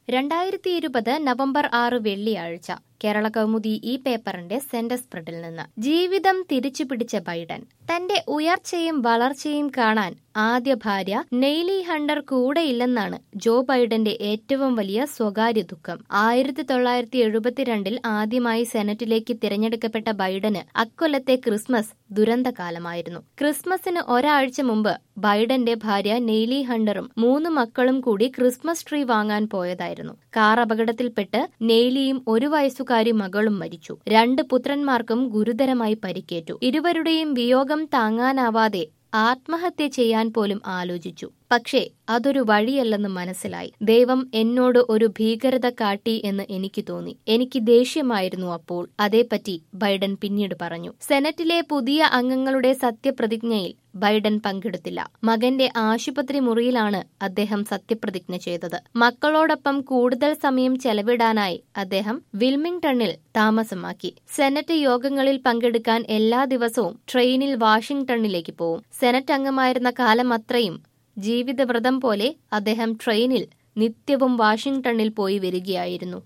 രണ്ടായിരത്തി ഇരുപത് നവംബർ ആറ് വെള്ളിയാഴ്ച കേരള കൗമുദി ഈ പേപ്പറിന്റെ സെന്റർ സ്പ്രെഡിൽ നിന്ന് ജീവിതം തിരിച്ചു പിടിച്ച ബൈഡൻ തന്റെ ഉയർച്ചയും വളർച്ചയും കാണാൻ ആദ്യ ഭാര്യ നെയ്ലി ഹണ്ടർ കൂടെയില്ലെന്നാണ് ജോ ബൈഡന്റെ ഏറ്റവും വലിയ സ്വകാര്യ ദുഃഖം ആയിരത്തി തൊള്ളായിരത്തി എഴുപത്തിരണ്ടിൽ ആദ്യമായി സെനറ്റിലേക്ക് തിരഞ്ഞെടുക്കപ്പെട്ട ബൈഡന് അക്കൊല്ലത്തെ ക്രിസ്മസ് ദുരന്തകാലമായിരുന്നു ക്രിസ്മസിന് ഒരാഴ്ച മുമ്പ് ബൈഡന്റെ ഭാര്യ നെയ്ലി ഹണ്ടറും മൂന്ന് മക്കളും കൂടി ക്രിസ്മസ് ട്രീ വാങ്ങാൻ പോയതായിരുന്നു കാർ അപകടത്തിൽപ്പെട്ട് നെയ്ലിയും ഒരു വയസ്സുകാരി മകളും മരിച്ചു രണ്ട് പുത്രന്മാർക്കും ഗുരുതരമായി പരിക്കേറ്റു ഇരുവരുടെയും വിയോഗം താങ്ങാനാവാതെ ആത്മഹത്യ ചെയ്യാൻ പോലും ആലോചിച്ചു പക്ഷേ അതൊരു വഴിയല്ലെന്ന് മനസ്സിലായി ദൈവം എന്നോട് ഒരു ഭീകരത കാട്ടി എന്ന് എനിക്ക് തോന്നി എനിക്ക് ദേഷ്യമായിരുന്നു അപ്പോൾ അതേപ്പറ്റി ബൈഡൻ പിന്നീട് പറഞ്ഞു സെനറ്റിലെ പുതിയ അംഗങ്ങളുടെ സത്യപ്രതിജ്ഞയിൽ ബൈഡൻ പങ്കെടുത്തില്ല മകന്റെ ആശുപത്രി മുറിയിലാണ് അദ്ദേഹം സത്യപ്രതിജ്ഞ ചെയ്തത് മക്കളോടൊപ്പം കൂടുതൽ സമയം ചെലവിടാനായി അദ്ദേഹം വിൽമിംഗ്ടണിൽ താമസമാക്കി സെനറ്റ് യോഗങ്ങളിൽ പങ്കെടുക്കാൻ എല്ലാ ദിവസവും ട്രെയിനിൽ വാഷിംഗ്ടണിലേക്ക് പോവും സെനറ്റ് അംഗമായിരുന്ന കാലം അത്രയും ജീവിതവ്രതം പോലെ അദ്ദേഹം ട്രെയിനിൽ നിത്യവും വാഷിംഗ്ടണിൽ പോയി വരികയായിരുന്നു